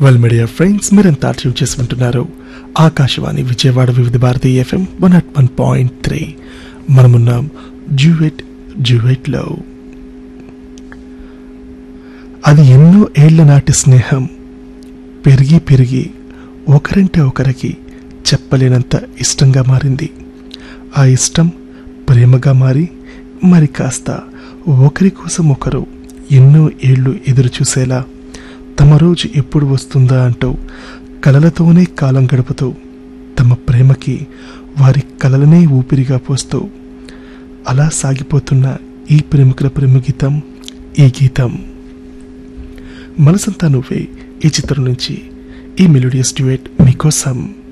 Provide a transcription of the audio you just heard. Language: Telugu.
వెల్ మీడియా ఫ్రెండ్స్ మీరంతా ట్యూన్ చేసి వింటున్నారు Akashvani Vijayawada Vividh Bharati FM one at one point three మనమున్నాం జ్యూవెట్ జ్యూవెట్లో అది ఎన్నో ఏళ్ల నాటి స్నేహం పెరిగి పెరిగి ఒకరంటే ఒకరికి చెప్పలేనంత ఇష్టంగా మారింది ఆ ఇష్టం ప్రేమగా మారి మరి కాస్త ఒకరి కోసం ఒకరు ఎన్నో ఏళ్ళు ఎదురు చూసేలా తమ రోజు ఎప్పుడు వస్తుందా అంటూ కలలతోనే కాలం గడుపుతూ తమ ప్రేమకి వారి కలలనే ఊపిరిగా పోస్తూ అలా సాగిపోతున్న ఈ ప్రేమికుల ప్రేమ గీతం ఈ గీతం మనసంతా నువ్వే ఈ చిత్రం నుంచి ఈ మెలోడియస్ డ్యూయట్ మీకోసం